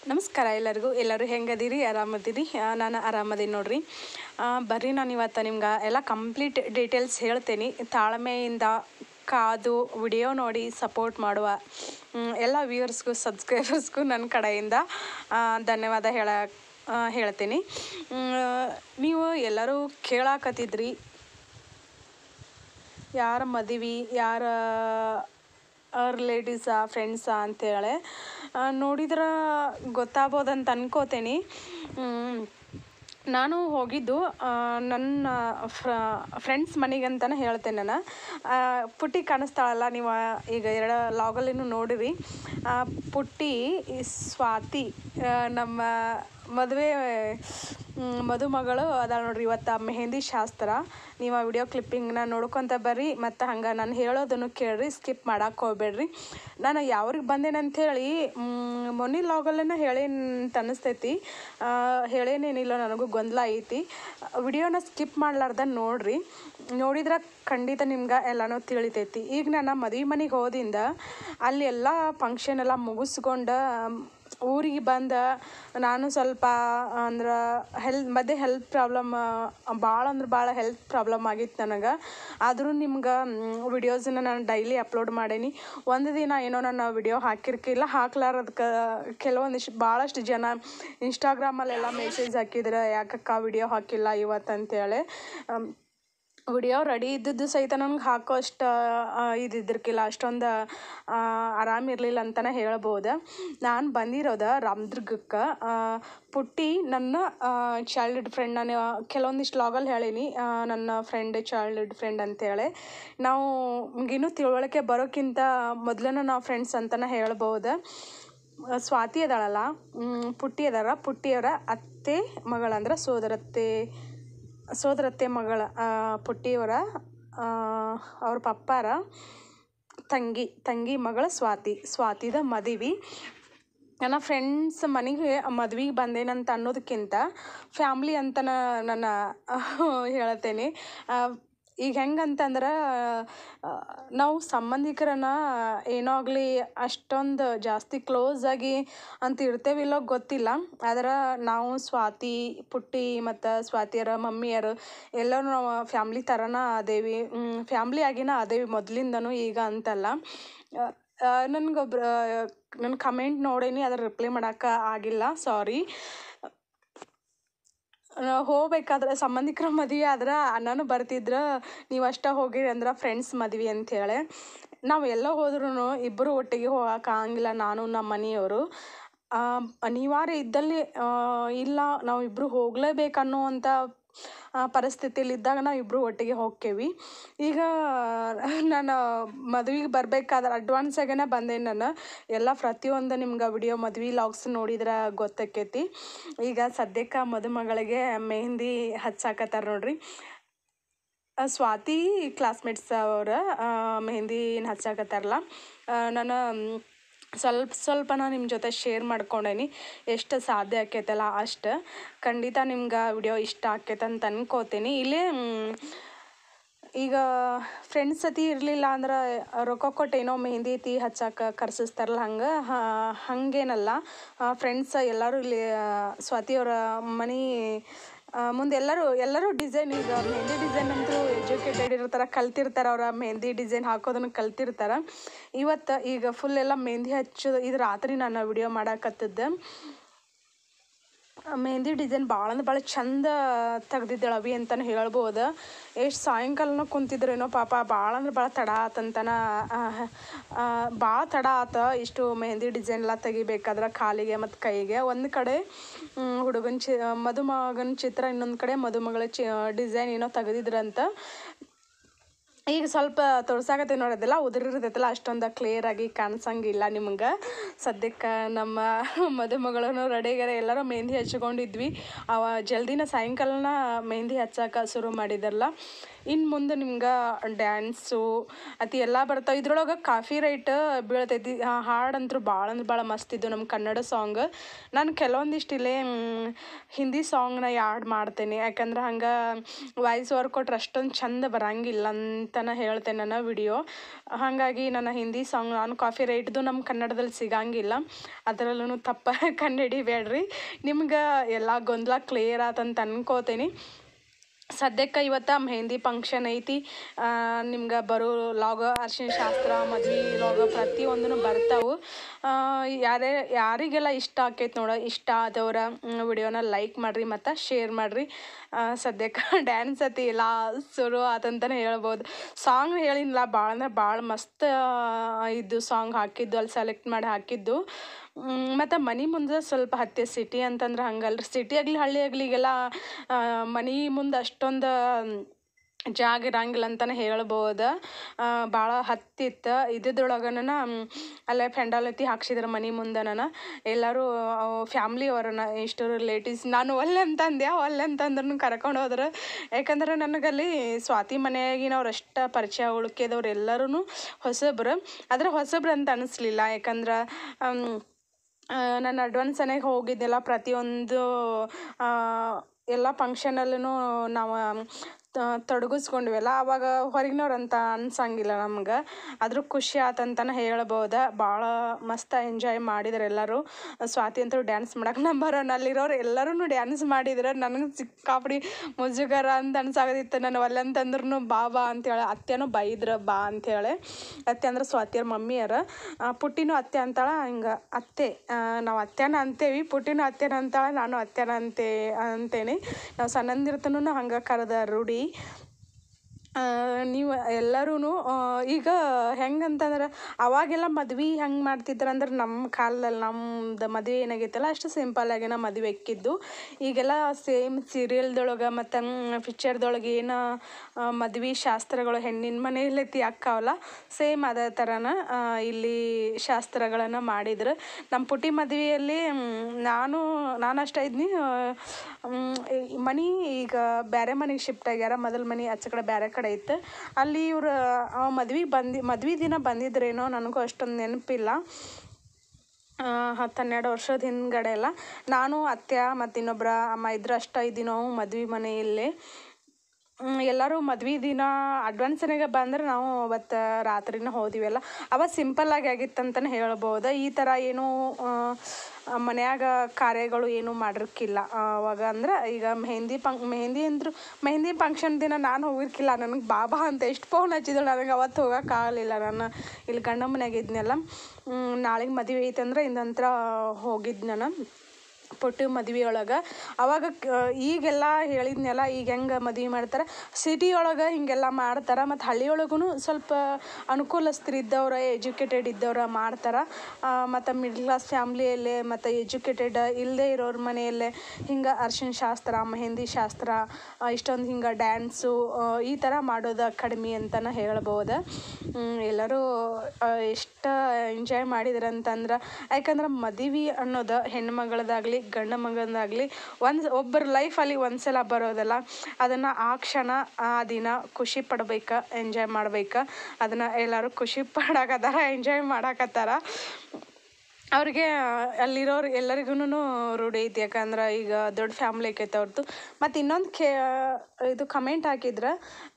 ನಮಸ್ಕಾರ ಎಲ್ಲರಿಗೂ ಎಲ್ಲರೂ ಹೆಂಗದೀರಿ ಆರಾಮದಿರಿ ಆ, ನಾನು ಆರಾಮದೀನಿ ನೋಡ್ರಿ ಆ, ಬರ್ರಿ ನಾನು ಇವತ್ತು ನಿಮ್ಗೆ ಎಲ್ಲ ಕಂಪ್ಲೀಟ್ ಡೀಟೇಲ್ಸ್ ಹೇಳ್ತೇನೆ ತಾಳ್ಮೆಯಿಂದ ಕಾದು ವಿಡಿಯೋ ನೋಡಿ ಸಪೋರ್ಟ್ ಮಾಡುವ ಮ್, ಎಲ್ಲ ವ್ಯೂವರ್ಸ್ಗೂ ಸಬ್ಸ್ಕ್ರೈಬರ್ಸ್ಗೂ ನನ್ನ ಕಡೆಯಿಂದ ಆ, ಧನ್ಯವಾದ ಹೇಳ ಆ, ಹೇಳ್ತೀನಿ ಮ್, ನೀವು ಎಲ್ಲರೂ ಕೇಳಾಕತ್ತಿದ್ರಿ ಯಾರ ಮದುವೆ ಯಾರ ರಿಲೇಟಿವ್ಸಾ ಫ್ರೆಂಡ್ಸಾ ಅಂತೇಳಿ ನೋಡಿದ್ರೆ ಗೊತ್ತಾಗ್ಬೋದಂತ ಅನ್ಕೋತೀನಿ ಮ್, ನಾನು ಹೋಗಿದ್ದು ಆ, ನನ್ನ ಫ್ರೆಂಡ್ಸ್ ಮನೆಗೆ ಅಂತಲೇ ಹೇಳ್ತೇನೆ ನಾನು ಆ, ಪುಟ್ಟಿ ಕಾಣಿಸ್ತಾಳಲ್ಲ ನೀವು ಈಗ ಎರಡು ಲಾಗಲ್ಲಿನೂ ನೋಡಿರಿ ಆ, ಪುಟ್ಟಿ ಈ ಸ್ವಾತಿ ಆ, ನಮ್ಮ ಮದುವೆ ಮದುಮಗಳು ಅದಾಳ ನೋಡ್ರಿ ಇವತ್ತು ಮೆಹಂದಿ ಶಾಸ್ತ್ರ ನೀವು ಆ ವಿಡಿಯೋ ಕ್ಲಿಪ್ಪಿಂಗ್ನ ನೋಡ್ಕೊತ ಬರ್ರಿ ಮತ್ತು ಹಂಗೆ ನಾನು ಹೇಳೋದನ್ನು ಕೇಳ್ರಿ ಸ್ಕಿಪ್ ಮಾಡಕ್ಕೆ ಹೋಗ್ಬೇಡ್ರಿ ನಾನು ಯಾವ್ರಿಗೆ ಬಂದೇನೆ ಅಂಥೇಳಿ ಮೊನ್ನೆ ಲಾಗಲ್ಲೇನೋ ಹೇಳೇನು ಅಂತ ಅನಿಸ್ತೈತಿ ಆ, ಹೇಳೇನೇನಿಲ್ಲ ನನಗೂ ಗೊಂದಲ ಐತಿ ವಿಡಿಯೋನ ಸ್ಕಿಪ್ ಮಾಡ್ಲಾರ್ದ ನೋಡ್ರಿ ನೋಡಿದ್ರೆ ಖಂಡಿತ ನಿಮ್ಗೆ ಎಲ್ಲನೂ ತಿಳಿತೈತಿ ಈಗ ನಾನು ಮದುವೆ ಮನೆಗೆ ಹೋದಿಂದ ಅಲ್ಲಿ ಎಲ್ಲ ಫಂಕ್ಷನ್ ಎಲ್ಲ ಮುಗಿಸ್ಕೊಂಡು ಊರಿಗೆ ಬಂದ ನಾನು ಸ್ವಲ್ಪ ಅಂದ್ರೆ ಹೆಲ್ ಮಧ್ಯೆ ಹೆಲ್ತ್ ಪ್ರಾಬ್ಲಮ್ ಭಾಳ ಅಂದ್ರೆ ಭಾಳ ಹೆಲ್ತ್ ಪ್ರಾಬ್ಲಮ್ ಆಗಿತ್ತು ನನಗೆ ಆದರೂ ನಿಮ್ಗೆ ವಿಡಿಯೋಸನ್ನ ನಾನು ಡೈಲಿ ಅಪ್ಲೋಡ್ ಮಾಡೀನಿ ಒಂದು ದಿನ ಏನೋ ನಾನು ವಿಡಿಯೋ ಹಾಕಿರ್ಕಿಲ್ಲ ಹಾಕ್ಲಾರದಕ್ಕೆ ಕೆಲವೊಂದಿಷ್ಟು ಭಾಳಷ್ಟು ಜನ ಇನ್ಸ್ಟಾಗ್ರಾಮಲ್ಲೆಲ್ಲ ಮೆಸೇಜ್ ಹಾಕಿದ್ರೆ ಯಾಕಕ್ಕ ವಿಡಿಯೋ ಹಾಕಿಲ್ಲ ಇವತ್ತು ಅಂತೇಳಿ ಅಮ್, ವಿಡಿಯೋ ರೆಡಿ ಇದ್ದದ್ದು ಸಹಿತ ನನಗೆ ಹಾಕೋ ಅಷ್ಟು ಇದ್ದಿದ್ದಿರ್ಕಿಲ್ಲ ಅಷ್ಟೊಂದು ಆರಾಮಿರಲಿಲ್ಲ ಅಂತಲೇ ಹೇಳ್ಬೋದು ನಾನು ಬಂದಿರೋದು ರಾಮದುರ್ಗಕ್ಕೆ ಪುಟ್ಟಿ ನನ್ನ ಚೈಲ್ಡ್ಹುಡ್ ಫ್ರೆಂಡ್ ನಾನು ಕೆಲವೊಂದಿಷ್ಟು ಲಾಗಲ್ಲಿ ಹೇಳೀನಿ ಆ, ನನ್ನ ಫ್ರೆಂಡ್ ಚೈಲ್ಡ್ಹುಡ್ ಫ್ರೆಂಡ್ ಅಂತೇಳಿ ನಾವು ಇನ್ನೂ ತಿಳುವಳಿಕೆ ಬರೋಕ್ಕಿಂತ ಮೊದಲೇ ನಾವು ಫ್ರೆಂಡ್ಸ್ ಅಂತಲೇ ಹೇಳ್ಬೋದು ಸ್ವಾತಿ ಅದಾಳಲ್ಲ ಮ್, ಪುಟ್ಟಿ ಅದಾರ ಪುಟ್ಟಿಯವರ ಅತ್ತೆ ಮಗಳಂದ್ರೆ ಸೋದರತ್ತೆ ಸೋದರತ್ತೆ ಮಗಳ ಆ, ಪುಟ್ಟಿಯವರ ಆ, ಅವ್ರ ಪಪ್ಪಾರ ತಂಗಿ ತಂಗಿ ಮಗಳ ಸ್ವಾತಿ ಸ್ವಾತಿದ ಮದುವೆ ನನ್ನ ಫ್ರೆಂಡ್ಸ್ ಮನೆಗೆ ಮದ್ವೆಗೆ ಬಂದೇನಂತ ಅನ್ನೋದಕ್ಕಿಂತ ಫ್ಯಾಮ್ಲಿ ಅಂತ ನನ್ನ ಹೇಳ್ತೇನೆ ಆ, ಈಗ ಹೆಂಗಂತಂದ್ರೆ ಆ, ನಾವು ಸಂಬಂಧಿಕರನ್ನ ಏನೋ ಆಗಲಿ ಅಷ್ಟೊಂದು ಜಾಸ್ತಿ ಕ್ಲೋಸ್ ಆಗಿ ಅಂತ ಇರ್ತೇವಿಲ್ಲೋ ಗೊತ್ತಿಲ್ಲ ಆದ್ರೆ ನಾವು ಸ್ವಾತಿ ಪುಟ್ಟಿ ಮತ್ತು ಸ್ವಾತಿಯರ ಮಮ್ಮಿಯರು ಎಲ್ಲರೂ ನಾವು ಫ್ಯಾಮ್ಲಿ ಥರನ ಅದೇವಿ ಫ್ಯಾಮ್ಲಿ ಆಗಿನ ಅದೇವಿ ಮೊದಲಿಂದನೂ ಈಗ ಅಂತಲ್ಲ ನನಗೊಬ್ರು ನನ್ನ ಕಮೆಂಟ್ ನೋಡೇನಿ ಅದ್ರ ರಿಪ್ಲೈ ಮಾಡೋಕೆ ಆಗಿಲ್ಲ ಸಾರಿ ಹೋಗ್ಬೇಕಾದ್ರೆ ಸಂಬಂಧಿಕರ ಮದುವೆ ಆದ್ರೆ ಅಣ್ಣನೂ ಬರ್ತಿದ್ರು ನೀವು ಅಷ್ಟೇ ಹೋಗಿರಿ ಅಂದ್ರೆ ಫ್ರೆಂಡ್ಸ್ ಮದ್ವೆ ಅಂಥೇಳಿ ನಾವು ಎಲ್ಲ ಹೋದ್ರೂ ಇಬ್ಬರು ಒಟ್ಟಿಗೆ ಹೋಗಕ್ಕೆ ಆಗಂಗಿಲ್ಲ ನಾನು ನಮ್ಮ ಮನೆಯವರು ಆ, ಅನಿವಾರ್ಯ ಇದ್ದಲ್ಲಿ ಆ, ಇಲ್ಲ ನಾವು ಇಬ್ಬರು ಹೋಗಲೇಬೇಕನ್ನುವಂಥ ಪರಿಸ್ಥಿತಿಲಿದ್ದಾಗ ನಾವು ಇಬ್ಬರು ಒಟ್ಟಿಗೆ ಹೋಕ್ಕೇವಿ ಈಗ ನಾನು ಮದ್ವೆಗೆ ಬರಬೇಕಾದ್ರೆ ಅಡ್ವಾನ್ಸಾಗೇ ಬಂದೇನೆ ನಾನು ಎಲ್ಲ ಪ್ರತಿಯೊಂದು ನಿಮ್ಗೆ ವಿಡಿಯೋ ಮದ್ವೆ ಲಾಗ್ಸ್ ನೋಡಿದ್ರೆ ಗೊತ್ತಾಕೈತಿ ಈಗ ಸದ್ಯಕ್ಕೆ ಮದುಮಗಳಿಗೆ ಮೆಹಂದಿ ಹಚ್ಚಾಕತ್ತಾರ ನೋಡ್ರಿ ಆ, ಸ್ವಾತಿ ಕ್ಲಾಸ್ಮೇಟ್ಸ್ ಅವ್ರ ಮೆಹಂದಿನ ಹಚ್ಚಾಕತ್ತಾರಲ್ಲ ಆ, ನಾನು ಮ್, ಸ್ವಲ್ಪ ಸ್ವಲ್ಪನ ನಿಮ್ಮ ಜೊತೆ ಶೇರ್ ಮಾಡ್ಕೊಂಡೇನಿ ಎಷ್ಟು ಸಾಧ್ಯ ಆಕೈತಲ್ಲ ಅಷ್ಟು ಖಂಡಿತ ನಿಮ್ಗೆ ವಿಡಿಯೋ ಇಷ್ಟ ಆಕೈತೆ ಅಂತ ಅನ್ಕೋತೀನಿ ಇಲ್ಲೇ ಮ್, ಈಗ ಫ್ರೆಂಡ್ಸ್ ಸತಿ ಇರಲಿಲ್ಲ ಅಂದ್ರೆ ರೊಕ್ಕ ಕೊಟ್ಟು ಏನೋ ಮೆಹಂದಿ ತಿ ಹಚ್ಚಾಕ ಕರ್ಸಿಸ್ತಾರಲ್ಲ ಹಂಗೆ ಹಾಗೇನಲ್ಲ ಫ್ರೆಂಡ್ಸ್ ಎಲ್ಲರೂ ಇಲ್ಲಿ ಆ, ಸ್ವಾತಿಯವರ ಮನೆ ಮುಂದೆ ಎಲ್ಲರೂ ಎಲ್ಲರೂ ಡಿಸೈನ್ ಈಗ ಮೆಹಂದಿ ಡಿಸೈನ್ ಅಂತೂ ಎಜುಕೇಟೆಡ್ ಇರ್ತಾರೆ ಕಲ್ತಿರ್ತಾರೆ ಅವರ ಮೆಹಂದಿ ಡಿಸೈನ್ ಹಾಕೋದನ್ನು ಕಲ್ತಿರ್ತಾರೆ ಇವತ್ತು ಈಗ ಫುಲ್ ಎಲ್ಲ ಮೆಹಂದಿ ಹಚ್ಚೋದು ಇದು ರಾತ್ರಿ ನಾನು ವಿಡಿಯೋ ಮಾಡಾಕತ್ತಿದ್ದೆ ಮೆಹಂದಿ ಡಿಸೈನ್ ಭಾಳ ಅಂದ್ರೆ ಭಾಳ ಚಂದ ತೆಗ್ದಿದ್ದಾಳೆ ಅವಿ ಅಂತಲೇ ಹೇಳ್ಬೋದು ಎಷ್ಟು ಸಾಯಂಕಾಲನೂ ಕುಂತಿದ್ರೇನೋ ಪಾಪ ಭಾಳ ಅಂದ್ರೆ ಭಾಳ ತಡ ಆತಂತನ ಭಾಳ ತಡ ಆತ ಇಷ್ಟು ಮೆಹಂದಿ ಡಿಸೈನ್ ಎಲ್ಲ ತೆಗಿಬೇಕಾದ್ರೆ ಕಾಲಿಗೆ ಮತ್ತು ಕೈಗೆ ಒಂದು ಕಡೆ ಹುಡುಗನ ಚಿ ಮದುಮಗನ ಚಿತ್ರ ಇನ್ನೊಂದು ಕಡೆ ಮದುಮಗಳ ಚಿ ಡಿಸೈನ್ ಏನೋ ತೆಗೆದಿದ್ರಂತ ಈಗ ಸ್ವಲ್ಪ ತೋರ್ಸಾಕತ್ತೆ ನೋಡೋದಿಲ್ಲ ಉದುರಿರ್ತೈತಲ್ಲ ಅಷ್ಟೊಂದು ಕ್ಲಿಯರ್ ಆಗಿ ಕಾಣಿಸಂಗಿಲ್ಲ ನಿಮ್ಗೆ ಸದ್ಯಕ್ಕೆ ನಮ್ಮ ಮದುಮಗಳನ್ನು ರೆಡಿಗಾರ ಎಲ್ಲರೂ ಮೆಹಂದಿ ಹಚ್ಕೊಂಡಿದ್ವಿ ಅವ ಜಲ್ದಿನ ಸಾಯಂಕಾಲನ ಮೆಹಂದಿ ಹಚ್ಚಕ್ಕೆ ಶುರು ಮಾಡಿದಾರಲ್ಲ ಇನ್ನು ಮುಂದೆ ನಿಮ್ಗೆ ಡ್ಯಾನ್ಸು ಅತಿ ಎಲ್ಲ ಬರ್ತಾವೆ ಇದ್ರೊಳಗೆ ಕಾಫಿ ರೈಟ್ ಬೀಳ್ತೈತಿ ಆ ಹಾಡಂತೂ ಭಾಳ ಅಂದ್ರೆ ಭಾಳ ಮಸ್ತ್ ಇದ್ದು ನಮ್ಮ ಕನ್ನಡ ಸಾಂಗ್ ನಾನು ಕೆಲವೊಂದಿಷ್ಟು ಇಲ್ಲೇ ಮ್, ಹಿಂದಿ ಸಾಂಗ್ನ ಯಾಡ್ ಮಾಡ್ತೇನೆ ಯಾಕಂದ್ರೆ ಹಂಗೆ ವಾಯ್ಸ್ ಓವರ್ ಕೊಟ್ರೆ ಅಷ್ಟೊಂದು ಚಂದ ಬರಂಗಿಲ್ಲ ಅಂತ ಅಂತಲೇ ಹೇಳ್ತೇನೆ ನನ್ನ ವಿಡಿಯೋ ಹಾಗಾಗಿ ನನ್ನ ಹಿಂದಿ ಸಾಂಗ್ ನಾನು ಕಾಫಿ ರೈಟ್ದು ನಮ್ಮ ಕನ್ನಡದಲ್ಲಿ ಸಿಗಂಗಿಲ್ಲ ಅದರಲ್ಲೂ ತಪ್ಪ ಕಂಡುಹಿಡಿಬೇಡ್ರಿ ನಿಮ್ಗೆ ಎಲ್ಲ ಗೊಂದಲ ಕ್ಲಿಯರ್ ಆತಂತ ಅನ್ಕೋತೀನಿ ಸದ್ಯಕ್ಕೆ ಇವತ್ತು ಮೆಹಂದಿ ಫಂಕ್ಷನ್ ಐತಿ ನಿಮ್ಗೆ ಬರೋ ಲಾಗ ಅರ್ಶಿನ ಶಾಸ್ತ್ರ ಮದ್ವೆ ಲಾಗ ಪ್ರತಿಯೊಂದೂ ಬರ್ತಾವೆ ಯಾರೇ ಯಾರಿಗೆಲ್ಲ ಇಷ್ಟ ಆಕೈತೆ ನೋಡ ಇಷ್ಟ ಆದವ್ರ ವಿಡಿಯೋನ ಲೈಕ್ ಮಾಡಿರಿ ಮತ್ತು ಶೇರ್ ಮಾಡಿರಿ ಸದ್ಯಕ್ಕೆ ಡ್ಯಾನ್ಸ್ ಅತಿ ಇಲ್ಲ ಶುರು ಆತಂತಲೇ ಹೇಳ್ಬೋದು ಸಾಂಗ್ ಹೇಳಿಲ್ಲ ಭಾಳ ಅಂದ್ರೆ ಭಾಳ ಮಸ್ತ್ ಇದು ಸಾಂಗ್ ಹಾಕಿದ್ದು ಅಲ್ಲಿ ಸೆಲೆಕ್ಟ್ ಮಾಡಿ ಹಾಕಿದ್ದು ಮತ್ತು ಮನೆ ಮುಂದೆ ಸ್ವಲ್ಪ ಹತ್ತಿ ಸಿಟಿ ಅಂತಂದ್ರೆ ಹಂಗಲ್ರಿ ಸಿಟಿ ಆಗಲಿ ಹಳ್ಳಿ ಆಗಲಿ ಈಗೆಲ್ಲ ಮನೆ ಮುಂದೆ ಅಷ್ಟೊಂದು ಜಾಗ ಇರಂಗಿಲ್ಲ ಅಂತಲೇ ಹೇಳ್ಬೋದು ಭಾಳ ಹತ್ತಿತ್ತು ಇದ್ದಿದ್ದೊಳಗನ ಅಲ್ಲೇ ಫೆಂಡಾಲತಿ ಹಾಕ್ಸಿದ್ರು ಮನೆ ಮುಂದೆನ ಎಲ್ಲರೂ ಫ್ಯಾಮ್ಲಿ ಅವರನ್ನ ಇಷ್ಟು ರಿಲೇಟಿವ್ಸ್ ನಾನು ಒಲ್ಲೆ ಅಂತಂದೆ ಒಲ್ಲೆ ಅಂತಂದ್ರೂ ಕರ್ಕೊಂಡು ಹೋದ್ರು ಯಾಕಂದ್ರೆ ನನಗಲ್ಲಿ ಸ್ವಾತಿ ಮನೆಯಾಗಿನವ್ರು ಅಷ್ಟು ಪರಿಚಯ ಉಳ್ಕೆದವ್ರು ಎಲ್ಲರೂ ಹೊಸಬ್ರು ಆದ್ರೆ ಹೊಸಬ್ರು ಅಂತ ಅನ್ನಿಸ್ಲಿಲ್ಲ ಯಾಕಂದ್ರೆ ನಾನು ಅಡ್ವಾನ್ಸನಾಗ ಹೋಗಿದ್ದೆಲ್ಲ ಪ್ರತಿಯೊಂದು ಎಲ್ಲ ಫಂಕ್ಷನಲ್ಲೂ ನಾವು ತೊಡಗಿಸ್ಕೊಂಡ್ವಲ್ಲ ಆವಾಗ ಹೊರಗಿನವ್ರು ಅಂತ ಅನ್ಸಂಗಿಲ್ಲ ನಮ್ಗೆ ಆದರೂ ಖುಷಿ ಆತಂತನೇ ಹೇಳ್ಬೋದು ಭಾಳ ಮಸ್ತ್ ಎಂಜಾಯ್ ಮಾಡಿದ್ರು ಎಲ್ಲರೂ ಸ್ವಾತಿ ಅಂತೂ ಡ್ಯಾನ್ಸ್ ಮಾಡಕ್ಕೆ ನಂಬರೋನ್ ಅಲ್ಲಿರೋರು ಎಲ್ಲರೂ ಡ್ಯಾನ್ಸ್ ಮಾಡಿದ್ರು ನನಗೆ ಸಿಕ್ಕಾಪಡಿ ಮುಜುಗರ ಅಂತ ಅನ್ಸಾಗದಿತ್ತು ನಾನು ಒಲ್ಲೆ ಅಂತಂದ್ರೂ ಬಾ ಬಾ ಅಂತೇಳಿ ಅತ್ತೆನೂ ಬೈದ್ರು ಬಾ ಅಂತೇಳಿ ಅತ್ತೆ ಅಂದ್ರೆ ಸ್ವಾತಿಯವ್ರ ಮಮ್ಮಿಯರ ಪುಟ್ಟಿನೂ ಅತ್ತೆ ಅಂತಾಳೆ ಹಿಂಗೆ ಅತ್ತೆ ನಾವು ಅತ್ತೆನ ಅಂತೇವಿ ಪುಟ್ಟಿನೂ ಅತ್ತೆನ ಅಂತಾಳೆ ನಾನು ಅತ್ತೆನ ಅಂತೆ ಅಂತೇನೆ ನಾವು ಸಣ್ಣಂದಿರ್ತನೂ ಹಂಗೆ ಕರೆದ ರೂಢಿ ನೀವು ಎಲ್ಲರೂ ಈಗ ಹೆಂಗಂತಂದ್ರೆ ಅವಾಗೆಲ್ಲ ಮದ್ವೆ ಹೆಂಗೆ ಮಾಡ್ತಿದ್ರಂದ್ರೆ ನಮ್ಮ ಕಾಲದಲ್ಲಿ ನಮ್ದು ಮದುವೆ ಏನಾಗೈತಲ್ಲ ಅಷ್ಟು ಸಿಂಪಲ್ಲಾಗೇನ ಮದುವೆ ಎಕ್ಕಿದ್ದು ಈಗೆಲ್ಲ ಸೇಮ್ ಸೀರಿಯಲ್ದೊಳಗೆ ಮತ್ತು ಪಿಕ್ಚರ್ದೊಳಗೆ ಏನು ಮದ್ವೆ ಶಾಸ್ತ್ರಗಳು ಹೆಣ್ಣಿನ ಮನೆಯಲ್ಲೈತಿ ಅಕ್ಕಾವಲ್ಲ ಸೇಮ್ ಅದೇ ಥರನ ಇಲ್ಲಿ ಶಾಸ್ತ್ರಗಳನ್ನು ಮಾಡಿದ್ರು ನಮ್ಮ ಪುಟ್ಟಿ ಮದುವೆಯಲ್ಲಿ ನಾನು ನಾನು ಅಷ್ಟೇ ಇದ್ನಿ ಮನೆ ಈಗ ಬೇರೆ ಮನೆಗೆ ಶಿಫ್ಟ್ ಆಗ್ಯಾರ ಮೊದಲು ಮನೆ ಆಚೆ ಕಡೆ ಬೇರೆ ಕಡೆ ಇತ್ತು ಅಲ್ಲಿ ಇವ್ರು ಮದ್ವೆಗೆ ಬಂದು ಮದ್ವೆ ದಿನ ಬಂದಿದ್ರೇನೋ ನನಗೂ ಅಷ್ಟೊಂದು ನೆನಪಿಲ್ಲ ಹತ್ತು ಹನ್ನೆರಡು ವರ್ಷದ ಹಿಂದ್ಗಡೆ ಎಲ್ಲ ನಾನು ಅತ್ತೆ ಮತ್ತು ಇನ್ನೊಬ್ಬರ ಅಮ್ಮ ಇದ್ರು ಅಷ್ಟ ಇದ್ದೀವಿ ನಾವು ಮದ್ವೆ ಮನೆಯಲ್ಲಿ ಎಲ್ಲರೂ ಮದ್ವೆ ದಿನ ಅಡ್ವಾನ್ಸ್ನಾಗ ಬಂದ್ರೆ ನಾವು ಅವತ್ತು ರಾತ್ರಿನ ಹೋದಿವಲ್ಲ ಅವಾಗ ಸಿಂಪಲ್ಲಾಗಿ ಆಗಿತ್ತಂತಲೇ ಹೇಳ್ಬೋದು ಈ ಥರ ಏನೂ ಮನ್ಯಾಗ ಕಾರ್ಯಗಳು ಏನೂ ಮಾಡಿರ್ಕಿಲ್ಲ ಅವಾಗ ಅಂದ್ರೆ ಈಗ ಮೆಹಂದಿ ಫಂ ಮೆಹಂದಿ ಅಂದ್ರು ಮೆಹಂದಿ ಫಂಕ್ಷನ್ ದಿನ ನಾನು ಹೋಗಿರ್ಕಿಲ್ಲ ನನಗೆ ಬಾಬಾ ಅಂತ ಎಷ್ಟು ಫೋನ್ ಹಚ್ಚಿದಳು ನನಗೆ ಅವತ್ತು ಹೋಗೋಕ್ಕಾಗಲಿಲ್ಲ ನಾನು ಇಲ್ಲಿ ಗಂಡ ಮನ್ಯಾಗ ಇದ್ನಲ್ಲ ನಾಳೆಗೆ ಮದುವೆ ಐತಂದ್ರೆ ಇಂದಂತ್ರ ಹೋಗಿದ್ದು ನಾನು ಪುಟ್ಟ ಮದ್ವೆ ಒಳಗೆ ಅವಾಗ ಈಗೆಲ್ಲ ಹೇಳಿದ್ನೆಲ್ಲ ಈಗ ಹೆಂಗೆ ಮದ್ವೆ ಮಾಡ್ತಾರೆ ಸಿಟಿ ಒಳಗೆ ಹೀಗೆಲ್ಲ ಮಾಡ್ತಾರೆ ಮತ್ತು ಹಳ್ಳಿ ಒಳಗೂ ಸ್ವಲ್ಪ ಅನುಕೂಲಸ್ಥರು ಇದ್ದವ್ರು ಎಜುಕೇಟೆಡ್ ಇದ್ದವ್ರು ಮಾಡ್ತಾರೆ ಮತ್ತು ಮಿಡ್ಲ್ ಕ್ಲಾಸ್ ಫ್ಯಾಮ್ಲಿಯಲ್ಲೇ ಮತ್ತು ಎಜುಕೇಟೆಡ್ ಇಲ್ಲದೇ ಇರೋರ ಮನೆಯಲ್ಲೇ ಹಿಂಗೆ ಅರ್ಶಿನ ಶಾಸ್ತ್ರ ಮೆಹಂದಿ ಶಾಸ್ತ್ರ ಇಷ್ಟೊಂದು ಹಿಂಗೆ ಡ್ಯಾನ್ಸು ಈ ಥರ ಮಾಡೋದು ಕಡಿಮೆ ಅಂತಲೇ ಹೇಳ್ಬೋದು ಎಲ್ಲರೂ ಎಷ್ಟು ಎಂಜಾಯ್ ಮಾಡಿದ್ರು ಅಂತಂದ್ರೆ ಯಾಕಂದ್ರೆ ಮದುವೆ ಅನ್ನೋದು ಹೆಣ್ಮಗಳದಾಗಲಿ ಗಂಡ ಮಗಂದಾಗಲಿ ಒಂದು ಒಬ್ಬರ ಲೈಫಲ್ಲಿ ಒಂದ್ಸಲ ಬರೋದಲ್ಲ ಅದನ್ನು ಆ ಕ್ಷಣ ಆ ದಿನ ಖುಷಿ ಪಡ್ಬೇಕು ಎಂಜಾಯ್ ಮಾಡ್ಬೇಕು ಅದನ್ನು ಎಲ್ಲರೂ ಖುಷಿ ಪಡಕತ್ತಾರ ಎಂಜಾಯ್ ಮಾಡಕತ್ತಾರ ಅವ್ರಿಗೆ ಅಲ್ಲಿರೋರು ಎಲ್ಲರಿಗೂ ರೂಢಿ ಐತಿ ಯಾಕಂದ್ರೆ ಈಗ ದೊಡ್ಡ ಫ್ಯಾಮ್ಲಿ ಆಕೈತೆ ಅವ್ರದ್ದು ಮತ್ತು ಇನ್ನೊಂದು ಕೇ ಇದು ಕಮೆಂಟ್ ಹಾಕಿದ್ರೆ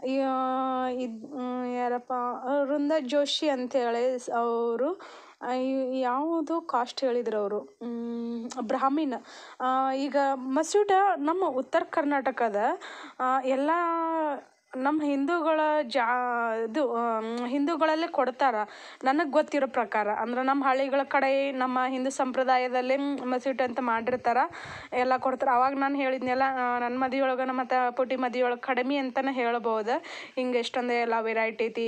ಇದು ಯಾರಪ್ಪ ವೃಂದ ಜೋಶಿ ಅಂಥೇಳಿ ಅವರು ಯಾವುದು ಕಾಸ್ಟ್ ಹೇಳಿದ್ರು ಅವರು ಬ್ರಾಹ್ಮಿನ್ ಈಗ ಮಸೂಟ ನಮ್ಮ ಉತ್ತರ ಕರ್ನಾಟಕದ ಎಲ್ಲ ನಮ್ಮ ಹಿಂದೂಗಳ ಜಾ ಇದು ಹಿಂದೂಗಳಲ್ಲೇ ಕೊಡ್ತಾರೆ ನನಗೆ ಗೊತ್ತಿರೋ ಪ್ರಕಾರ ಅಂದ್ರೆ ನಮ್ಮ ಹಳ್ಳಿಗಳ ಕಡೆ ನಮ್ಮ ಹಿಂದೂ ಸಂಪ್ರದಾಯದಲ್ಲೇ ಮಸೂಟ ಅಂತ ಮಾಡಿರ್ತಾರೆ ಎಲ್ಲ ಕೊಡ್ತಾರೆ ಅವಾಗ ನಾನು ಹೇಳಿದ್ನೆಲ್ಲ ನನ್ನ ಮದುವೆ ಒಳಗೆ ಮತ್ತು ಪುಟ್ಟಿ ಮದುವೆ ಒಳಗೆ ಕಡಿಮೆ ಅಂತಲೇ ಹೇಳ್ಬೋದು ಹಿಂಗೆ ಎಷ್ಟೊಂದು ಎಲ್ಲ ವೆರೈಟಿ ಐತಿ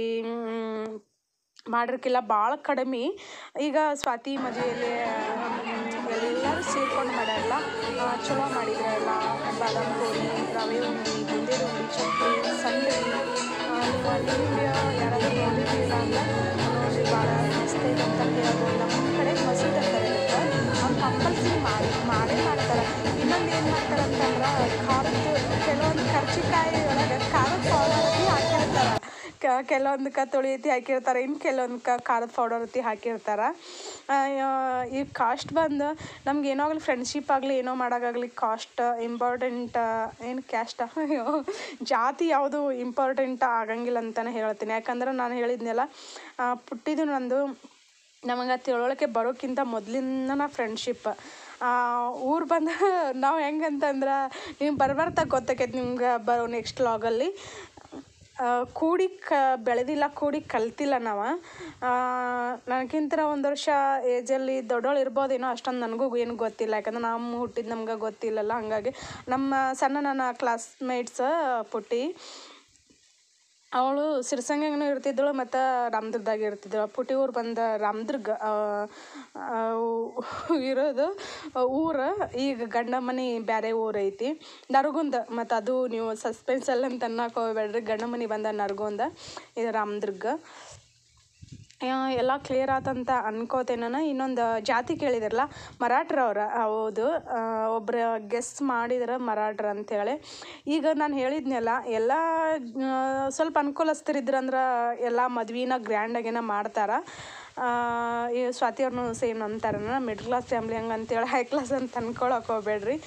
ಮಾಡಿರ್ಕಿಲ್ಲ ಭಾಳ ಕಡಿಮೆ ಈಗ ಸ್ವಾತಿ ಮದುವೆಯಲ್ಲಿ ಎಲ್ಲರೂ ಸೇರ್ಕೊಂಡು ಮಾಡ್ಯಾರಲ್ಲ ಚಲೋ ಮಾಡಿದ್ರು ಎಲ್ಲ ಬಾದಾಮ್ ಪೂರಿ ರವೆ ಉಂಡೆ ಬುಂದೇದು ಉಂಡೆ ಚಕ್ಲಿ ಸಂಡಿಗೆ ನೀವು ನಿಮ್ಗೆ ಯಾರಾದರೂ ನೋಡಿರಲಿಲ್ಲ ಅಂದ್ರೆ ನೋಡಿ ಭಾಳ ಮಸ್ತ್ ಐತೆ ಅಂತ ಹೇಳ್ಬೋದು ನಮ್ಮ ಕಡೆ ಮಸೂದ್ ಅಂತ ಇರುತ್ತೆ ಅವ್ರು ಕಂಪಲ್ಸರಿ ಮಾಡಿ ಮಾಡೇ ಮಾಡ್ತಾರೆ ಇನ್ನೊಂದು ಏನು ಮಾಡ್ತಾರೆ ಅಂತಂದ್ರೆ ಖಾರದ್ದು ಕೆಲವೊಂದು ಕರ್ಚಿಕಾಯಿ ಒಳಗೆ ಖಾರದ ಪೌಡರ್ ಹಾಕಿರ್ತಾರೆ ಕೆಲವೊಂದಕ್ಕೆ ತೊಳಿ ರೀತಿ ಹಾಕಿರ್ತಾರೆ ಇನ್ನು ಕೆಲವೊಂದಕ್ಕೆ ಖಾರದ ಪೌಡರ್ ರೀತಿ ಹಾಕಿರ್ತಾರೆ ಈ ಕಾಸ್ಟ್ ಬಂದು ನಮ್ಗೆ ಏನೋ ಆಗಲಿ ಫ್ರೆಂಡ್ಶಿಪ್ ಆಗಲಿ ಏನೋ ಮಾಡೋಕ್ಕಾಗಲಿ ಕಾಸ್ಟ್ ಇಂಪಾರ್ಟೆಂಟ್ ಏನು ಕ್ಯಾಸ್ಟ್ ಅಯ್ಯೋ ಜಾತಿ ಯಾವುದು ಇಂಪಾರ್ಟೆಂಟ್ ಆಗಂಗಿಲ್ಲ ಅಂತಲೇ ಹೇಳ್ತೀನಿ ಯಾಕಂದ್ರೆ ನಾನು ಹೇಳಿದ್ನಲ್ಲ ಪುಟ್ಟಿದ್ದು ನಂದು ನಮಗೆ ತಿಳುವಳಿಕೆ ಬರೋಕ್ಕಿಂತ ಮೊದಲಿಂದ ಫ್ರೆಂಡ್ಶಿಪ್ ಊರು ಬಂದ ನಾವು ಹೆಂಗಂತಂದ್ರೆ ನೀವು ಬರ್ಬರ್ತಾ ಗೊತ್ತಾಕೈತೆ ನಿಮ್ಗೆ ಬರೋ ನೆಕ್ಸ್ಟ್ ಲಾಗಲ್ಲಿ ಕೂಡಿ ಕ ಬೆಳೆದಿಲ್ಲ ಕೂಡಿ ಕಲ್ತಿಲ್ಲ ನಾವು ನನಗಿಂತ ಒಂದು ವರ್ಷ ಏಜಲ್ಲಿ ದೊಡ್ಡೋಳು ಇರ್ಬೋದೇನೋ ಅಷ್ಟೊಂದು ನನಗೂ ಏನು ಗೊತ್ತಿಲ್ಲ ಯಾಕಂದ್ರೆ ನಮ್ಮ ಹುಟ್ಟಿದ್ದು ನಮ್ಗೆ ಗೊತ್ತಿಲ್ಲಲ್ಲ ಹಾಗಾಗಿ ನಮ್ಮ ಸಣ್ಣ ನನ್ನ ಕ್ಲಾಸ್ಮೇಟ್ಸ್ ಪುಟ್ಟಿ ಅವಳು ಸಿರ್ಸಂಗ್ಯಾಗೂ ಇರ್ತಿದ್ದಳು ಮತ್ತು ರಾಮದುರ್ಗದಾಗ ಇರ್ತಿದ್ದಳು ಪುಟ್ಟಿ ಊರು ಬಂದು ರಾಮದುರ್ಗ ಇರೋದು ಊರು ಈಗ ಗಂಡ ಮನೆ ಬೇರೆ ಊರು ಐತಿ ನರಗುಂದ ಮತ್ತು ಅದು ನೀವು ಸಸ್ಪೆನ್ಸಲ್ಲಿ ಅಂತ ಅನ್ನಕ್ಕೆ ಹೋಗ್ಬೇಡ್ರಿ ಗಂಡ ಮನೆ ಬಂದ ನರಗುಂದ ಇದು ರಾಮದುರ್ಗ ಎಲ್ಲ ಕ್ಲಿಯರ್ ಆತಂತ ಅನ್ಕೋತೇನೆ ಇನ್ನೊಂದು ಜಾತಿ ಕೇಳಿದಿರಲ್ಲ ಮರಾಠರವ್ರ ಹೌದು ಒಬ್ಬರು ಗೆಸ್ ಮಾಡಿದ್ರೆ ಮರಾಠರು ಅಂಥೇಳಿ ಈಗ ನಾನು ಹೇಳಿದ್ನೆಲ್ಲ ಎಲ್ಲ ಸ್ವಲ್ಪ ಅನುಕೂಲಸ್ಥರಿದ್ರಂದ್ರೆ ಎಲ್ಲ ಮದ್ವೆನ ಗ್ರ್ಯಾಂಡಾಗೇನ ಮಾಡ್ತಾರೆ ಈ ಸ್ವಾತಿ ಅವ್ರನ್ನೂ ಸೇಮ್ ಅಂತಾರನ ಮಿಡ್ಲ್ ಕ್ಲಾಸ್ ಫ್ಯಾಮ್ಲಿ ಹಂಗೆ ಅಂತೇಳಿ ಹೈ ಕ್ಲಾಸ್ ಅಂತ ಅನ್ಕೊಳಕ್ಕೆ ಹೋಗ್ಬೇಡ್ರಿ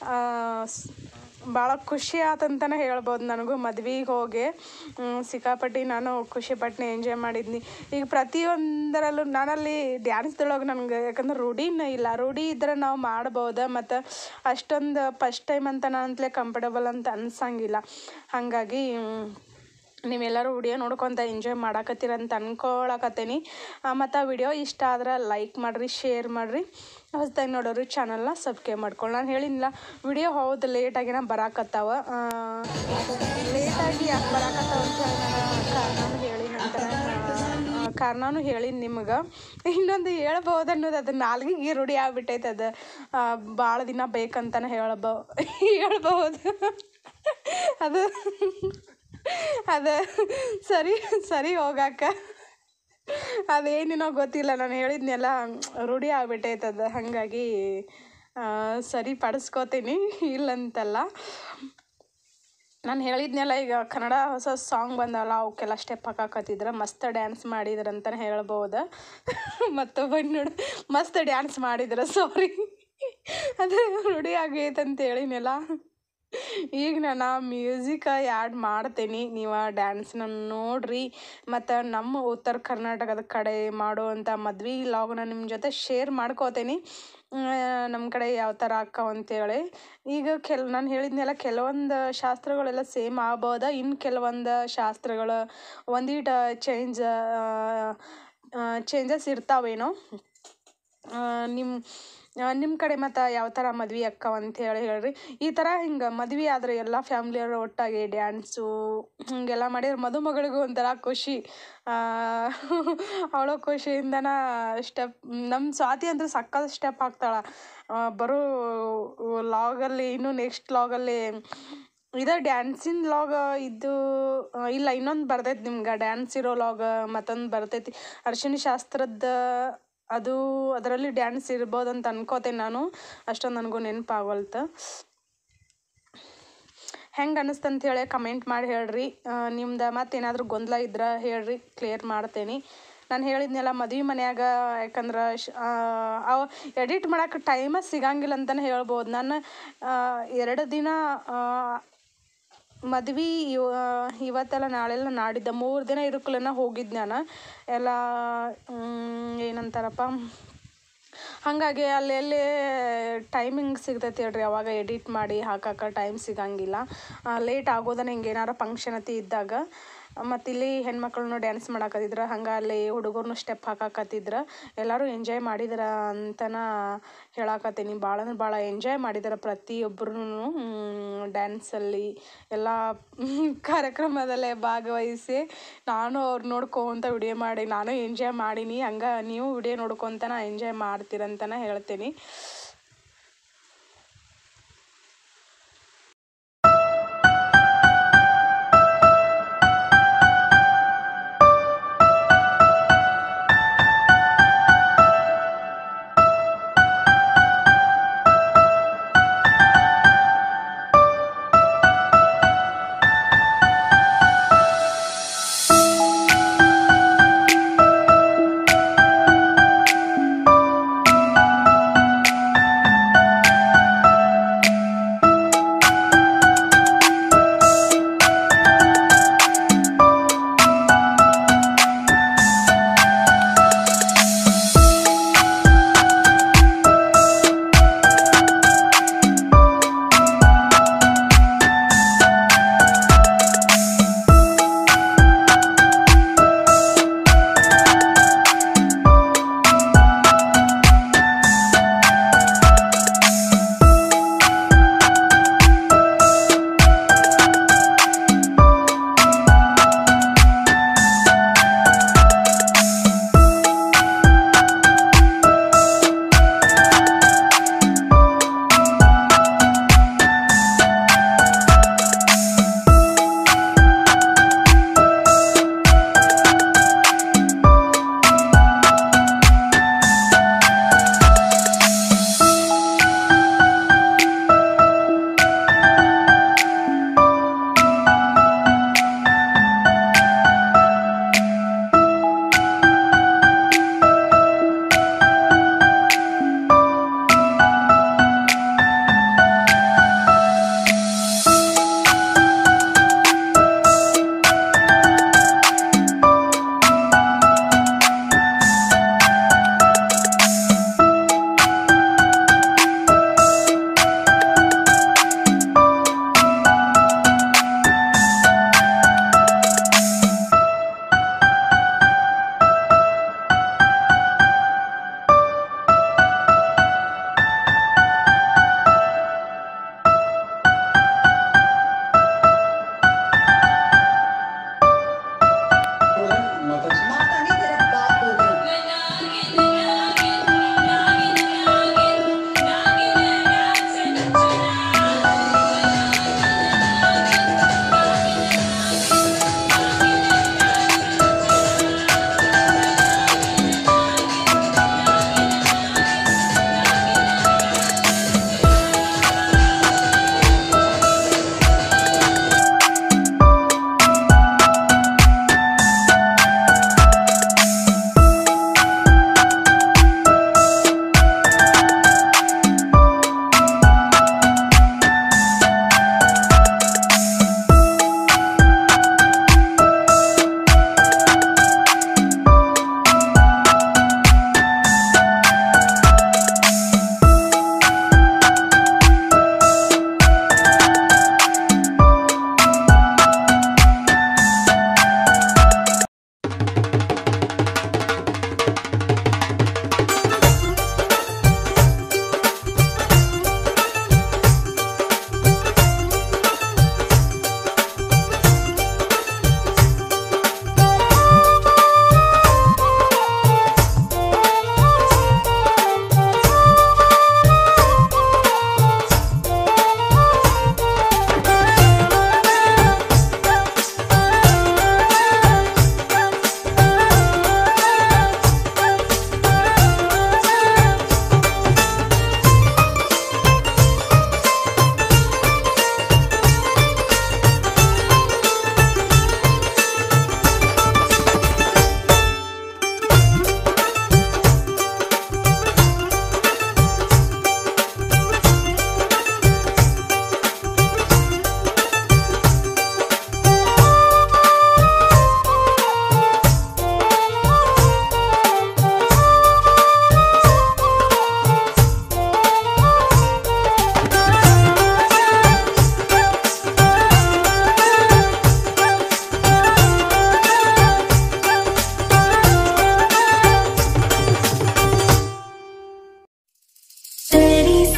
ಭಾಳ ಖುಷಿ ಆತಂತನೇ ಹೇಳ್ಬೋದು ನನಗೂ ಮದ್ವೆಗೆ ಹೋಗಿ ಸಿಕ್ಕಾಪಟ್ಟಿ ನಾನು ಖುಷಿ ಪಟ್ನೆ ಎಂಜಾಯ್ ಮಾಡಿದ್ನಿ ಈಗ ಪ್ರತಿಯೊಂದರಲ್ಲೂ ನಾನಲ್ಲಿ ಡ್ಯಾನ್ಸ್ದೊಳಗೆ ನನಗೆ ಯಾಕಂದ್ರೆ ರೂಢಿನೇ ಇಲ್ಲ ರೂಢಿ ಇದ್ರೆ ನಾವು ಮಾಡ್ಬೋದು ಮತ್ತು ಅಷ್ಟೊಂದು ಫಸ್ಟ್ ಟೈಮ್ ಅಂತ ನಾನಂತಲೇ ಕಂಫರ್ಟಬಲ್ ಅಂತ ಅನ್ಸಂಗಿಲ್ಲ ಹಾಗಾಗಿ ನೀವೆಲ್ಲರೂ ವಿಡಿಯೋ ನೋಡ್ಕೊತ ಎಂಜಾಯ್ ಮಾಡಾಕತ್ತೀರ ಅಂತ ಅನ್ಕೊಳಕತ್ತೀನಿ ಮತ್ತು ಆ ವಿಡಿಯೋ ಇಷ್ಟ ಆದ್ರೆ ಲೈಕ್ ಮಾಡಿರಿ ಶೇರ್ ಮಾಡಿರಿ ಹೊಸ್ದಾಗಿ ನೋಡೋರು ಚಾನಲ್ನ ಸಬ್ಸ್ಕ್ರೈಬ್ ಮಾಡ್ಕೊಳ್ಳಿ ನಾನು ಹೇಳಿಲ್ಲ ವಿಡಿಯೋ ಹೌದು ಲೇಟಾಗಿನ ಬರಾಕತ್ತಾವ ಲೇಟಾಗಿ ಯಾಕೆ ಬರಾಕತ್ತಾವ ಅಂತ ಹೇಳಿ ನಾನು ಕಾರಣನೂ ಹೇಳಿ ನಂತರ ಕಾರಣನೂ ಹೇಳೀನಿ ನಿಮಗೆ ಇನ್ನೊಂದು ಹೇಳ್ಬೋದು ಅನ್ನೋದು ಅದು ನಾಲ್ಗಿಗೆ ರೂಢಿ ಆಗ್ಬಿಟ್ಟೈತೆ ಅದು ಭಾಳ ದಿನ ಬೇಕಂತಲೇ ಹೇಳ್ಬೋ ಹೇಳ್ಬೋದು ಅದು ಅದು ಸರಿ ಸರಿ ಹೋಗಾಕ ಅದೇನೇನೋ ಗೊತ್ತಿಲ್ಲ ನಾನು ಹೇಳಿದ್ನೆಲ್ಲ ರೂಢಿ ಆಗ್ಬಿಟ್ಟೈತೆ ಅದು ಹಾಗಾಗಿ ಸರಿ ಪಡಿಸ್ಕೋತೀನಿ ಇಲ್ಲಂತಲ್ಲ ನಾನು ಹೇಳಿದ್ನೆಲ್ಲ ಈಗ ಕನ್ನಡ ಹೊಸ ಸಾಂಗ್ ಬಂದಲ್ಲ ಅವಕ್ಕೆಲ್ಲ ಸ್ಟೆಪ್ ಹಾಕಾಕತ್ತಿದ್ರೆ ಮಸ್ತ್ ಡ್ಯಾನ್ಸ್ ಮಾಡಿದ್ರು ಅಂತಲೇ ಹೇಳ್ಬೋದು ಮತ್ತೊಬ್ಬ ನೋಡಿ ಮಸ್ತ್ ಡ್ಯಾನ್ಸ್ ಮಾಡಿದ್ರು ಸಾರಿ ಅದು ರೂಢಿ ಆಗೈತೆ ಅಂತ ಹೇಳಿನಲ್ಲ ಈಗ ನಾನು ಮ್ಯೂಸಿಕ ಆ್ಯಡ್ ಮಾಡ್ತೀನಿ ನೀವು ಆ ಡ್ಯಾನ್ಸ್ನ ನೋಡಿರಿ ಮತ್ತು ನಮ್ಮ ಉತ್ತರ ಕರ್ನಾಟಕದ ಕಡೆ ಮಾಡುವಂಥ ಮದ್ವೆ ಲಾಗ್ನ ನಿಮ್ಮ ಜೊತೆ ಶೇರ್ ಮಾಡ್ಕೋತೀನಿ ನಮ್ಮ ಕಡೆ ಯಾವ ಥರ ಅಕ್ಕವ ಅಂತೇಳಿ ಈಗ ಕೆಲ್ ನಾನು ಹೇಳಿದ್ನೆಲ್ಲ ಕೆಲವೊಂದು ಶಾಸ್ತ್ರಗಳೆಲ್ಲ ಸೇಮ್ ಆಗ್ಬೋದ ಇನ್ನು ಕೆಲವೊಂದು ಶಾಸ್ತ್ರಗಳು ಒಂದೀಟ ಚೇಂಜ್ ಚೇಂಜಸ್ ಇರ್ತಾವೇನೋ ನಿಮ್ಮ ನಿಮ್ಮ ಕಡೆ ಮತ್ತು ಯಾವ ಥರ ಮದ್ವೆ ಅಕ್ಕವ ಅಂತೇಳಿ ಹೇಳ್ರಿ ಈ ಥರ ಹಿಂಗೆ ಮದ್ವೆ ಆದರೆ ಎಲ್ಲ ಫ್ಯಾಮ್ಲಿಯವರು ಒಟ್ಟಾಗಿ ಡ್ಯಾನ್ಸು ಹೀಗೆಲ್ಲ ಮಾಡಿದ್ರೆ ಮದುಮಗಳಿಗೂ ಒಂಥರ ಖುಷಿ ಅವಳು ಖುಷಿಯಿಂದನ ಸ್ಟೆಪ್ ನಮ್ಮ ಸ್ವಾತಿ ಅಂತೂ ಸಕ್ಕತ್ ಸ್ಟೆಪ್ ಹಾಕ್ತಾಳೆ ಬರೋ ಲಾಗಲ್ಲಿ ಇನ್ನು ನೆಕ್ಸ್ಟ್ ಲಾಗಲ್ಲಿ ಇದೇ ಡ್ಯಾನ್ಸಿನ ಲಾಗ ಇದ್ದು ಇಲ್ಲ ಇನ್ನೊಂದು ಬರ್ತೈತಿ ನಿಮ್ಗೆ ಡ್ಯಾನ್ಸ್ ಇರೋ ಲಾಗ ಮತ್ತೊಂದು ಬರ್ತೈತಿ ಅರಿಶಿನ ಶಾಸ್ತ್ರದ ಅದು ಅದರಲ್ಲಿ ಡ್ಯಾನ್ಸ್ ಇರ್ಬೋದು ಅಂತ ಅನ್ಕೋತೇನೆ ನಾನು ಅಷ್ಟೊಂದು ನನಗೂ ನೆನಪಾಗಲ್ತು ಹೆಂಗೆ ಅನ್ನಿಸ್ತಂತ ಹೇಳಿ ಕಮೆಂಟ್ ಮಾಡಿ ಹೇಳ್ರಿ ನಿಮ್ದು ಮತ್ತೇನಾದರೂ ಗೊಂದಲ ಇದ್ರೆ ಹೇಳ್ರಿ ಕ್ಲಿಯರ್ ಮಾಡ್ತೇನೆ ನಾನು ಹೇಳಿದ್ನೆಲ್ಲ ಮದುವೆ ಮನ್ಯಾಗ ಯಾಕಂದ್ರೆ ಅವು ಎಡಿಟ್ ಮಾಡೋಕೆ ಟೈಮ ಸಿಗಂಗಿಲ್ಲ ಅಂತಲೇ ಹೇಳ್ಬೋದು ನಾನು ಎರಡು ದಿನ ಮದ್ವೆ ಇವ ಇವತ್ತೆಲ್ಲ ನಾಳೆಲ್ಲ ನಾಡಿದ್ದ ಮೂರು ದಿನ ಇರೋಕ್ಲೆನ ಹೋಗಿದ್ದು ನಾನು ಎಲ್ಲ ಏನಂತಾರಪ್ಪ ಹಾಗಾಗಿ ಅಲ್ಲಿ ಎಲ್ಲಿ ಟೈಮಿಂಗ್ ಸಿಗ್ತೈತೆ ಹೇಳ್ರಿ ಅವಾಗ ಎಡಿಟ್ ಮಾಡಿ ಹಾಕಕ್ಕೆ ಟೈಮ್ ಸಿಗಂಗಿಲ್ಲ ಲೇಟ್ ಆಗೋದನ್ನ ಹಿಂಗೆ ಏನಾರ ಫಂಕ್ಷನ್ ಅತಿ ಇದ್ದಾಗ ಮತ್ತು ಇಲ್ಲಿ ಹೆಣ್ಮಕ್ಳನ್ನು ಡ್ಯಾನ್ಸ್ ಮಾಡಾಕತ್ತಿದ್ರು ಹಂಗೆ ಅಲ್ಲಿ ಹುಡುಗರ್ನು ಸ್ಟೆಪ್ ಹಾಕಾಕತ್ತಿದ್ರು ಎಲ್ಲರೂ ಎಂಜಾಯ್ ಮಾಡಿದ್ರ ಅಂತನ ಹೇಳಾಕತ್ತೀನಿ ಭಾಳ ಅಂದ್ರೆ ಭಾಳ ಎಂಜಾಯ್ ಮಾಡಿದಾರೆ ಪ್ರತಿಯೊಬ್ಬರೂ ಡ್ಯಾನ್ಸಲ್ಲಿ ಎಲ್ಲ ಕಾರ್ಯಕ್ರಮದಲ್ಲೇ ಭಾಗವಹಿಸಿ ನಾನು ಅವ್ರು ನೋಡ್ಕೊಂತ ವಿಡಿಯೋ ಮಾಡಿ ನಾನು ಎಂಜಾಯ್ ಮಾಡೀನಿ ಹಂಗೆ ನೀವು ವಿಡಿಯೋ ನೋಡ್ಕೊತನ ಎಂಜಾಯ್ ಮಾಡ್ತೀರಂತನ ಹೇಳ್ತೀನಿ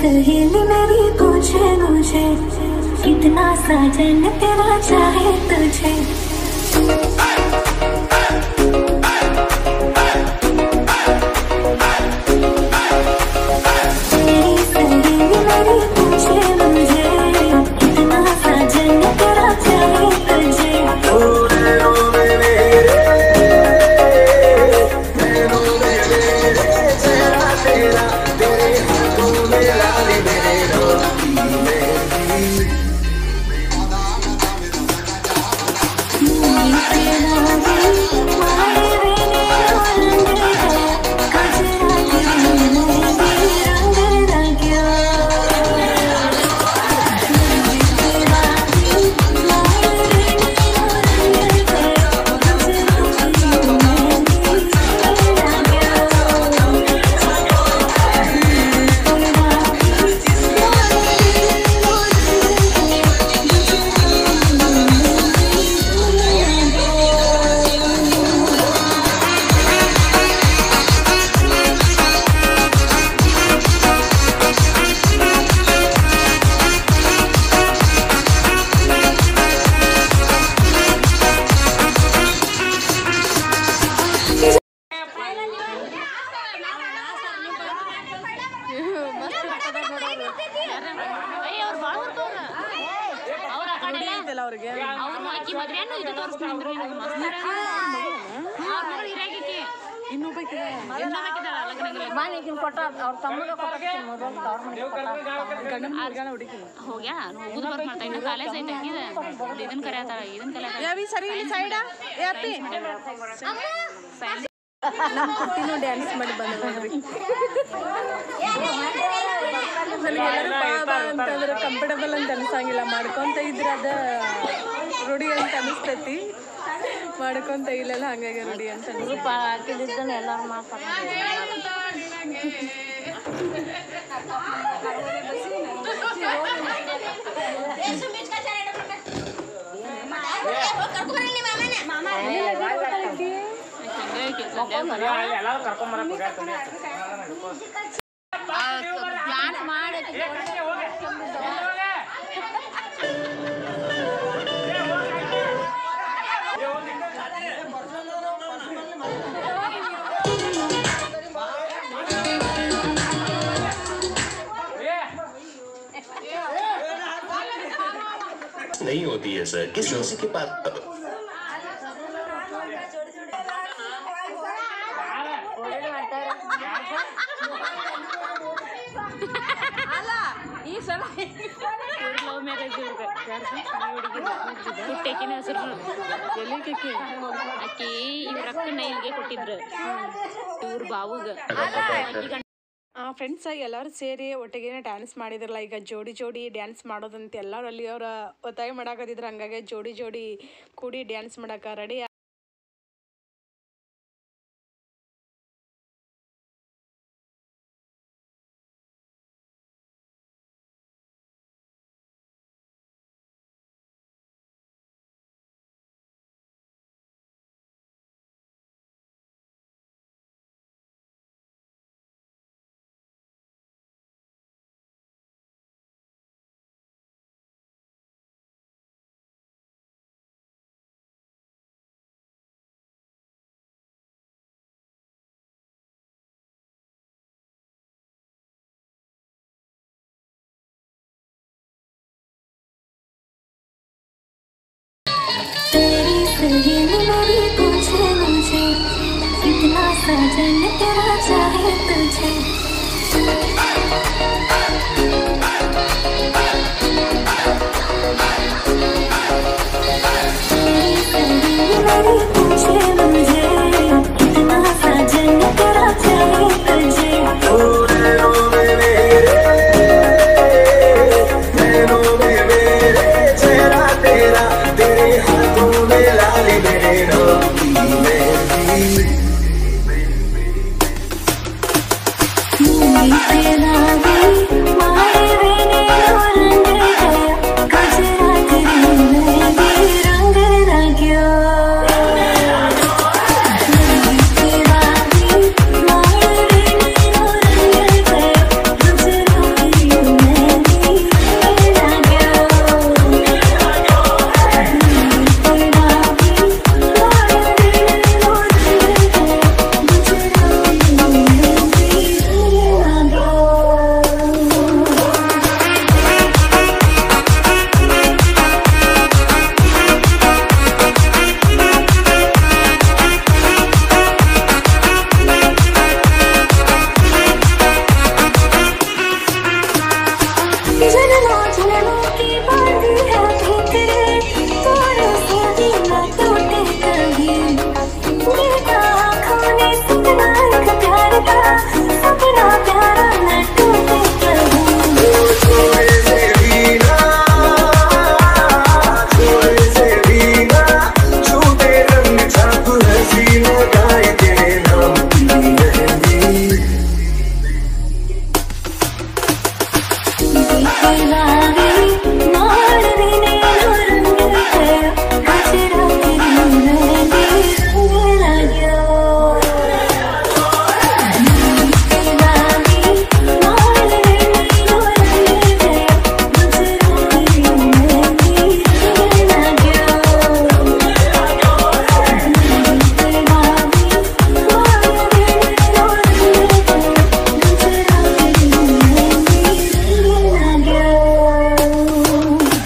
सहेली मेरी पूछे मुझे कितना साजन तेरा चाहे तुझे तेरी सहेली मेरी पूछे मुझे कितना साजन तेरा चाहे तुझे ಅವ್ರಿಗೆ ಇನ್ನೊಬ್ಬಾಕಿದೆ ಗಂಡನ ಹುಡ್ಗನ ಹುಡುಗಿ ಹೋಗ್ಯಾ ಹೋಗುದು ಬರ್ತ ಮಾಡ್ತಾ ಇನ್ನು ಕಾಲೇಜ್ ಐತೆ ಹಾಕಿದ ಇದನ್ ಕರೆಯತ್ತಾರ ಇದನ್ ಕಲಿಯತ್ತಾರ ಯಾವಿ ಸರಿ ಇಲ್ಲಿ ಸೈಡ ಯಾಪಿ ನಮ್ಮ ಕುಟ್ಟಿನೂ ಡ್ಯಾನ್ಸ್ ಮಾಡಿ ಬಂದ ನೋಡ್ರಿ ನನಗೆಲ್ಲರೂ ಬಾ ಬಾ ಅಂತಂದ್ರೆ ಕಂಫರ್ಟಬಲ್ ಅಂತ ಅನ್ಸಂಗಿಲ್ಲ ಮಾಡ್ಕೊಂತ ಇದ್ರೆ ಅದ ರೂಢಿ ಅಂತ ಅನಿಸ್ತೈತಿ ಮಾಡ್ಕೊಂತ ಇಲ್ಲಲ್ಲ ಹಂಗಾಗಿ ರೂಢಿ ಅಂತ ಅನ್ಸುತ್ತೆ. ಹಾಕಿದ್ದನ್ನ ಎಲ್ಲಾರು ಡ್ಯಾನ್ಸ್ ಮಾಡಿ नहीं होती है सर किसी किसी के पास ಈ ಸಲ ಲವ್ ಮ್ಯಾರೇಜ್ ಹುಟ್ಟೇಕಿನ ಹೆಸರು ಎಲ್ಲಿಗೆ ಆಕಿ ಇವ್ರ ಅಕ್ಕನ ಇಲ್ಲಿಗೆ ಕೊಟ್ಟಿದ್ರು ಇವ್ರ ಬಾವುಗ ಫ್ರೆಂಡ್ಸ್ ಎಲ್ಲರೂ ಸೇರಿ ಒಟ್ಟಿಗೆ ಡ್ಯಾನ್ಸ್ ಮಾಡಿದ್ರಲ್ಲ ಈಗ ಜೋಡಿ ಜೋಡಿ ಡ್ಯಾನ್ಸ್ ಮಾಡೋದಂತ ಎಲ್ಲರೂ ಅಲ್ಲಿ ಅವ್ರ ಒತ್ತಾಯ ಮಾಡಾಕತ್ತಿದ್ರು ಹಂಗಾಗಿ ಜೋಡಿ ಜೋಡಿ ಕೂಡಿ ಡ್ಯಾನ್ಸ್ ಮಾಡಕ್ಕೆ ರೆಡಿ तेरी सहेली मेरी पूछे मुझे कितना साजन तेरा चाहे तुझे तेरी सहेली मेरी पूछे मुझे कितना साजन तेरा चाहे तुझे की बांधी है भीतरे तोड़े से भी न टूटे कभी देखा आँखों ने सपना एक प्यार का सपना प्यारा न टूटे कभी थोड़े से भी ना थोड़े से भी ना छूटे रंग छाप हंसी लगाए तेरे नाम की मेहंदी दीवारी मार देने रंग है हजरा तेरी मेहंदी रंग लाग्यो दीवारी मार देने रंग है हजरा तेरी मेहंदी रंग लाग्यो दीवारी मार देने रंग है हजरा तेरी मेहंदी रंग लाग्यो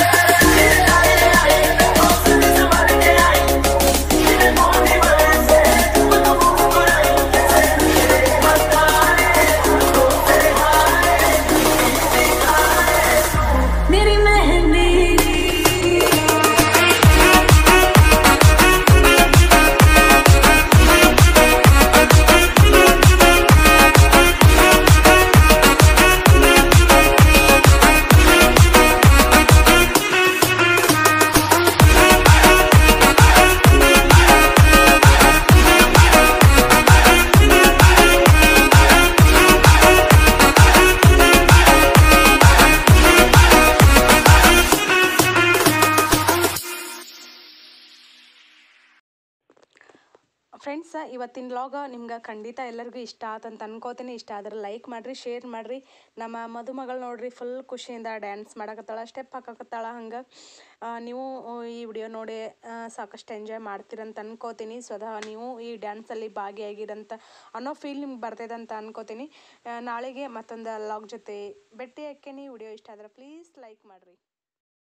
मेरी मेहंदी ಫ್ರೆಂಡ್ಸ್ ಇವತ್ತಿನ ವ್ಲಾಗ ನಿಮ್ಗೆ ಖಂಡಿತ ಎಲ್ಲರಿಗೂ ಇಷ್ಟ ಆತಂತ ಅನ್ಕೋತೀನಿ ಇಷ್ಟ ಆದ್ರೆ ಲೈಕ್ ಮಾಡಿರಿ ಶೇರ್ ಮಾಡಿರಿ ನಮ್ಮ ಮದುಮಗಳು ನೋಡ್ರಿ ಫುಲ್ ಖುಷಿಯಿಂದ ಡ್ಯಾನ್ಸ್ ಮಾಡಕತ್ತಾಳ ಸ್ಟೆಪ್ ಹಾಕಕತ್ತಾಳ ಹಂಗೆ ನೀವು ಈ ವಿಡಿಯೋ ನೋಡಿ ಆ, ಸಾಕಷ್ಟು ಎಂಜಾಯ್ ಮಾಡ್ತೀರಂತ ಅನ್ಕೋತೀನಿ ಸ್ವತಃ ನೀವು ಈ ಡ್ಯಾನ್ಸಲ್ಲಿ ಭಾಗಿಯಾಗಿರಂತ ಅನ್ನೋ ಫೀಲ್ ನಿಮ್ಗೆ ಬರ್ತೈತೆ ಅಂತ ಅನ್ಕೋತೀನಿ ಆ, ನಾಳೆಗೆ ಮತ್ತೊಂದು ಲಾಗ್ ಜೊತೆ ಭೇಟಿ ಹಾಕೇನಿ ವಿಡಿಯೋ ಇಷ್ಟ ಆದ್ರೆ ಪ್ಲೀಸ್ ಲೈಕ್ ಮಾಡಿರಿ